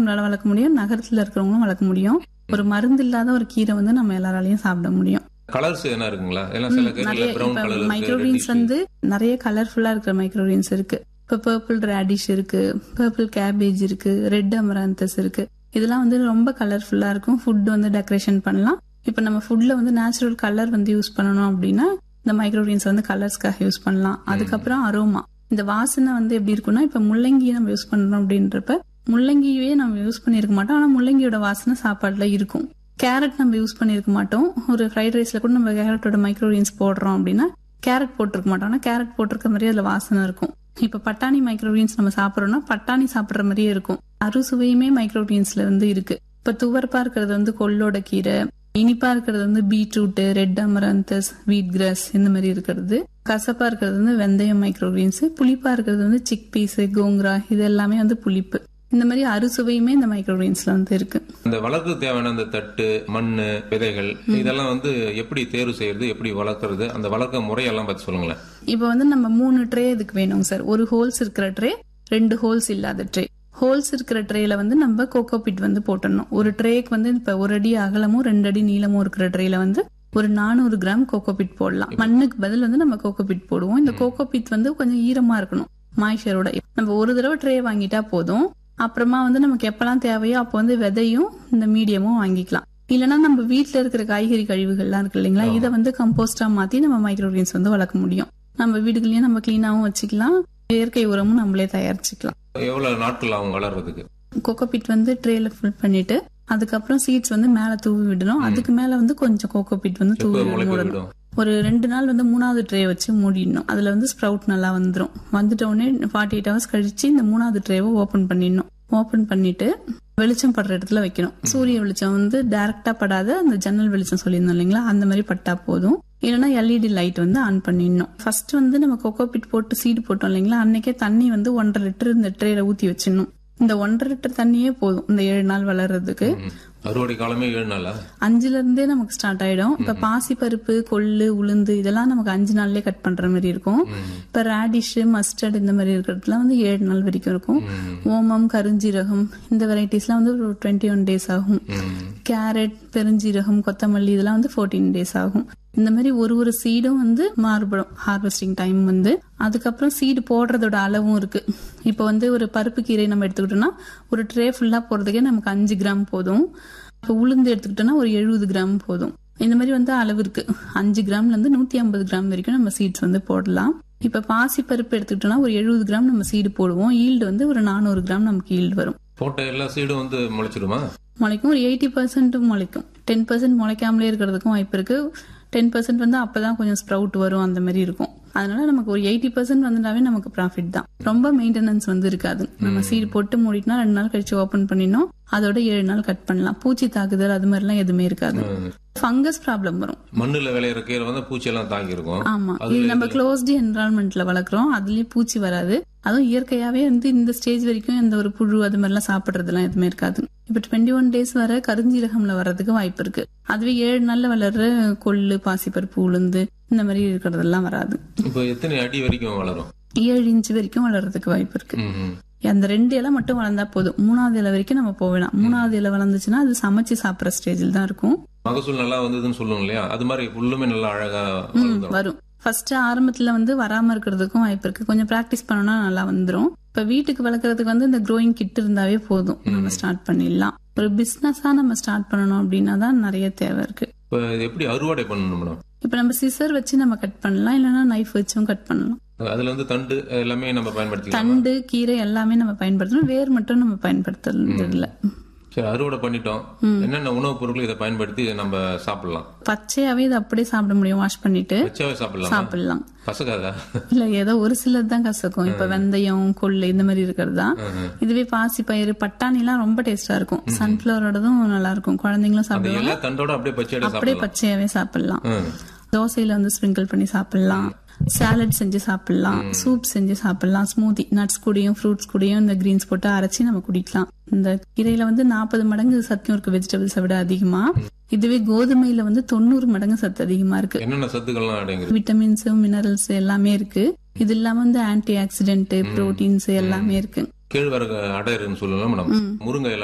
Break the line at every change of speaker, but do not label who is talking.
நம்மளால வளர்க்க முடியும் நகரத்துல இருக்கிறவங்களும் வளர்க்க முடியும் ஒரு மருந்து இல்லாத ஒரு கீரை வந்து நம்ம எல்லாராலையும் சாப்பிட முடியும்
கலர்ஸ் என்ன இருக்குங்களா எல்லாம் சில
நிறைய
கீரைல பிரவுன்
இப்ப
கலர்
மைக்ரோரீன்ஸ் வந்து நிறைய கலர்ஃபுல்லா இருக்கிற மைக்ரோரீன்ஸ் இருக்கு இப்ப பர்பிள் ரேடிஷ் இருக்கு பர்பிள் கேபேஜ் இருக்கு ரெட் அமராந்தஸ் இருக்கு இதெல்லாம் வந்து ரொம்ப கலர்ஃபுல்லா இருக்கும் ஃபுட் வந்து டெக்கரேஷன் பண்ணலாம் இப்ப நம்ம ஃபுட்ல வந்து நேச்சுரல் கலர் வந்து யூஸ் பண்ணணும் அப்படின்னா இந்த மைக்ரோரீன்ஸ் வந்து கலர்ஸ்க்காக யூஸ் பண்ணலாம் அதுக்கப்புறம் அரோமா இந்த வாசனை வந்து எப்படி இருக்கும்னா இப்ப முள்ளங்கியை நம்ம யூஸ் பண்றோம் அப்படின்றப்ப முள்ளங்கியவே நம்ம யூஸ் பண்ணிருக்க மாட்டோம் ஆனா முள்ளங்கியோட வாசனை சாப்பாடுல இருக்கும் கேரட் நம்ம யூஸ் பண்ணிருக்க மாட்டோம் ஒரு ஃப்ரைட் ரைஸ்ல கூட நம்ம கேரட்டோட மைக்ரோரீன்ஸ் போடுறோம் அப்படின்னா கேரட் போட்டிருக்க மாட்டோம் ஆனா கேரட் போட்டிருக்க மாதிரி அதுல வாசனை இருக்கும் இப்ப பட்டாணி மைக்ரோரீன்ஸ் நம்ம சாப்பிடுறோம்னா பட்டாணி சாப்பிடுற மாதிரியே இருக்கும் அறுசுவையுமே மைக்ரோரீன்ஸ்ல வந்து இருக்கு இப்ப துவர்ப்பா இருக்கிறது வந்து கொள்ளோட கீரை இனிப்பா இருக்கிறது வந்து பீட்ரூட் ரெட் அமரந்தஸ் வீட் கிராஸ் இந்த மாதிரி இருக்கிறது கசப்பா இருக்கிறது வந்து வெந்தயம் மைக்ரோகிரீன்ஸ் புளிப்பா இருக்கிறது வந்து சிக் பீஸ் கோங்ரா இது எல்லாமே வந்து புளிப்பு இந்த மாதிரி அறுசுவையுமே இந்த மைக்ரோகிரீன்ஸ்ல வந்து இருக்கு
இந்த வளர்க்க தேவையான அந்த தட்டு மண்ணு விதைகள் இதெல்லாம் வந்து எப்படி தேர்வு செய்யறது எப்படி வளர்க்கறது அந்த வளர்க்க முறையெல்லாம் பத்தி சொல்லுங்களேன்
இப்போ வந்து நம்ம மூணு ட்ரே இதுக்கு வேணும் சார் ஒரு ஹோல்ஸ் இருக்கிற ட்ரே ரெண்டு ஹோல்ஸ் இல்லாத ட்ரே ஹோல்ஸ் இருக்கிற ட்ரேல வந்து நம்ம கோகோ பிட் வந்து போட்டுடணும் ஒரு ட்ரேக்கு வந்து இப்ப ஒரு அடி அகலமும் ரெண்டு அடி நீளமும் இருக்கிற ட்ரேல வந்து ஒரு நானூறு கிராம் கோகோ பிட் போடலாம் மண்ணுக்கு பதில் வந்து நம்ம கோகோ பிட் போடுவோம் இந்த கோகோ பிட் வந்து கொஞ்சம் ஈரமா இருக்கணும் மாய்ச்சரோட நம்ம ஒரு தடவை ட்ரே வாங்கிட்டா போதும் அப்புறமா வந்து நமக்கு எப்பெல்லாம் தேவையோ அப்போ வந்து விதையும் இந்த மீடியமும் வாங்கிக்கலாம் இல்லைன்னா நம்ம வீட்ல இருக்கிற காய்கறி கழிவுகள்லாம் இருக்கு இல்லைங்களா இதை வந்து கம்போஸ்டா மாத்தி நம்ம மைக்ரோகிரீன்ஸ் வந்து வளர்க்க முடியும் நம்ம வீடுகளையும் நம்ம கிளீனாவும் வச்சுக்கலாம் இயற்கை உரமும் நம்மளே தயாரிச்சுக்கலாம்
எவ்வளவு நாட்கள் ஆகும் வளர்றதுக்கு
கோகோபிட் வந்து ட்ரேல ஃபில் பண்ணிட்டு அதுக்கப்புறம் சீட்ஸ் வந்து மேல தூவி விடணும் அதுக்கு மேல வந்து கொஞ்சம் கோகோபிட் வந்து தூவி
எப்ப முளைக்க
மூடணும்
விடும்
ஒரு ரெண்டு நாள் வந்து மூணாவது ட்ரே வச்சு மூடிடணும் அதுல வந்து ஸ்ப்ரவுட் நல்லா வந்துரும் வந்துட்ட உடனே ஃபார்ட்டி எயிட் ஹவர்ஸ் கழிச்சு இந்த மூணாவது ட்ரேவை ஓபன் பண்ணிடணும் ஓபன் பண்ணிட்டு வெளிச்சம் படுற இடத்துல வைக்கணும் சூரிய வெளிச்சம் வந்து டைரக்டா படாத அந்த ஜன்னல் வெளிச்சம் சொல்லியிருந்தோம் இல்லைங்களா அந்த மாதிரி பட்டா போதும் இல்லைன்னா எல்இடி லைட் வந்து ஆன் பண்ணிடணும் ஃபர்ஸ்ட் வந்து நம்ம கோகோபிட் போட்டு சீடு போட்டோம் இல்லைங்களா அன்னைக்கே தண்ணி வந்து ஒன்றரை லிட்டர் இந்த ட்ரேல ஊத்தி வச்சிடணும் இந்த ஒன்றரை லிட்டர் தண்ணியே போதும் இந்த ஏழு நாள் வளர்றதுக்கு
ம். அறுவடை காலமே ஏழு நாளா
அஞ்சுல இருந்தே நமக்கு ஸ்டார்ட் ஆயிடும் இப்ப பாசி பருப்பு கொள்ளு உளுந்து இதெல்லாம் நமக்கு அஞ்சு நாள்லயே கட் பண்ற மாதிரி இருக்கும் இப்ப ரேடிஷ் மஸ்டர்ட் இந்த மாதிரி இருக்கிறதுலாம் வந்து ஏழு நாள் வரைக்கும் இருக்கும் ஓமம் கருஞ்சீரகம் இந்த வெரைட்டிஸ்லாம் வந்து ஒரு டுவெண்ட்டி ஒன் டேஸ் ஆகும் கேரட் பெருஞ்சீரகம் கொத்தமல்லி இதெல்லாம் வந்து ஃபோர்டீன் டேஸ் ஆகும் இந்த மாதிரி ஒரு ஒரு சீடும் வந்து மாறுபடும் ஹார்வெஸ்டிங் டைம் வந்து அதுக்கப்புறம் சீடு போடுறதோட அளவும் இருக்கு இப்போ வந்து ஒரு பருப்பு கீரை நம்ம எடுத்துக்கிட்டோம்னா ஒரு ட்ரே ஃபுல்லா போடுறதுக்கே நமக்கு அஞ்சு கிராம் போதும் இப்போ உளுந்து எடுத்துக்கிட்டோம்னா ஒரு எழுபது கிராம் போதும் இந்த மாதிரி வந்து அளவு இருக்கு அஞ்சு கிராம்ல இருந்து நூத்தி ஐம்பது கிராம் வரைக்கும் நம்ம சீட்ஸ் வந்து போடலாம் இப்ப பாசி பருப்பு எடுத்துக்கிட்டோம்னா ஒரு எழுபது கிராம் நம்ம சீடு போடுவோம் ஈல்டு வந்து ஒரு நானூறு கிராம் நமக்கு ஈல்டு வரும்
போட்ட எல்லா சீடும் வந்து முளைச்சிடுமா
முளைக்கும் ஒரு எயிட்டி பர்சன்ட் முளைக்கும் டென் பர்சன்ட் முளைக்காமலே இருக்கிறதுக்கும் வாய்ப்பு இருக்கு டென் பர்சன்ட் வந்து அப்பதான் கொஞ்சம் ஸ்ப்ரவுட் வரும் அந்த மாதிரி இருக்கும் அதனால நமக்கு ஒரு எயிட்டி பர்சன்ட் வந்துட்டாவே நமக்கு ப்ராஃபிட் தான் ரொம்ப மெயின்டெனன்ஸ் வந்து இருக்காது நம்ம சீடு போட்டு மூடிட்டுனா ரெண்டு நாள் கழிச்சு ஓபன் பண்ணினோம் அதோட ஏழு நாள் கட் பண்ணலாம் பூச்சி தாக்குதல் அது மாதிரிலாம் எதுவுமே இருக்காது ஃபங்கஸ் ப்ராப்ளம் வரும்
மண்ணுல விளையிற கீரை வந்து பூச்சி எல்லாம் தாங்கி இருக்கும்
ஆமா இது நம்ம க்ளோஸ்டு என்வரான்மெண்ட்ல வளர்க்குறோம் அதுலயே பூச்சி வராது அதுவும் இயற்கையாவே வந்து இந்த ஸ்டேஜ் வரைக்கும் எந்த ஒரு புழு அது மாதிரிலாம் சாப்பிடுறதுலாம் எதுவுமே இருக்காது இப்ப டுவெண்ட்டி ஒன் டேஸ் வர கருஞ்சீரகம்ல வர்றதுக்கு வாய்ப்பு இருக்கு அதுவே ஏழு நாள்ல வளர்ற கொள்ளு பாசிப்பருப்பு உளுந்து இந்த மாதிரி இருக்கிறதெல்லாம் வராது
இப்போ எத்தனை அடி வரைக்கும் வளரும்
ஏழு இன்ச் வரைக்கும் வளர்றதுக்கு வாய்ப்பு இருக்கு
ம், ம்.
அந்த ரெண்டு இலை மட்டும் வளர்ந்தா போதும் மூணாவது இலை வரைக்கும் நம்ம போகலாம் மூணாவது இலை வளர்ந்துச்சுன்னா அது சமைச்சு சாப்பிடுற ஸ்டேஜில் தான் இருக்கும்
மகசூல் நல்லா வந்ததுன்னு சொல்லுவோம் இல்லையா அது மாதிரி புல்லுமே நல்லா அழகா
ம்,
வளர்ந்துரும்
வரும் ஃபர்ஸ்ட் ஆரம்பத்துல வந்து வராம இருக்கிறதுக்கும் வாய்ப்பு இருக்கு கொஞ்சம் பிராக்டிஸ் பண்ணோம்னா நல்லா வந்துரும் இப்ப வீட்டுக்கு வளர்க்கறதுக்கு வந்து இந்த க்ரோயிங் கிட் இருந்தாவே போதும் நம்ம ஸ்டார்ட் பண்ணிடலாம் ஒரு பிசினஸா நம்ம ஸ்டார்ட் பண்ணணும் அப்படின்னா தான் நிறைய தேவை இருக்கு
இப்போ இது எப்படி அறுவடை பண்ணணும் மேடம்
இப்ப நம்ம சிசர் வச்சு நம்ம கட் பண்ணலாம் இல்லைன்னா நைஃப் வச்சும் கட் பண்ணலாம்
அதுல வந்து தண்டு எல்லாமே நம்ம பயன்படுத்திக்கலாம்
தண்டு கீரை எல்லாமே நம்ம பயன்படுத்தணும் வேர் மட்டும் நம்ம பயன்படுத்துறது இல்ல
சரி அறுவடை பண்ணிட்டோம் என்னென்ன உணவுப் பொருட்கள் இதை பயன்படுத்தி நம்ம சாப்பிடலாம்
பச்சையாவே இதை அப்படியே சாப்பிட முடியும் வாஷ் பண்ணிட்டு
வச்சாவே சாப்பிடலாம்
சாப்பிடலாம்
கசக்காதா
இல்ல ஏதோ ஒரு சிலது தான் கசக்கும் இப்ப வெந்தயம் கொள்ளு இந்த மாதிரி இருக்கிறது தான் இதுவே பாசி பயிறு பட்டாணி எல்லாம் ரொம்ப டேஸ்டா இருக்கும் சன்ஃபிளவரோடதும் நல்லா இருக்கும் குழந்தைங்களும்
அந்த
சாப்பிடுவாங்க
எல்லா தண்டோட அப்படியே பச்சையோட
அப்படியே
சாப்பிடலாம்
பச்சையாவே சாப்பிடலாம்
ம்.
தோசையில வந்து ஸ்ப்ரிங்கிள் பண்ணி சாப்பிடலாம் சாலட் செஞ்சு சாப்பிடலாம் சூப் செஞ்சு சாப்பிடலாம் ஸ்மூதி நட்ஸ் கூடயும் ஃப்ரூட்ஸ் கூடயும் இந்த கிரீன்ஸ் போட்டு அரைச்சி நம்ம குடிக்கலாம் இந்த கீரையில வந்து நாற்பது மடங்கு சத்தும் இருக்கு வெஜிடபிள்ஸை விட அதிகமா இதுவே கோதுமையில வந்து தொண்ணூறு மடங்கு சத்து அதிகமா இருக்கு
என்னென்ன சத்துக்கள்லாம் அடங்குது
விட்டமின்ஸ் மினரல்ஸ் எல்லாமே இருக்கு இது இல்லாம வந்து ஆன்டி ஆக்சிடென்ட் புரோட்டீன்ஸ் எல்லாமே இருக்கு
கேழ்வரகு அடை இருக்குன்னு சொல்லலாம் மேடம் முருங்கை இலை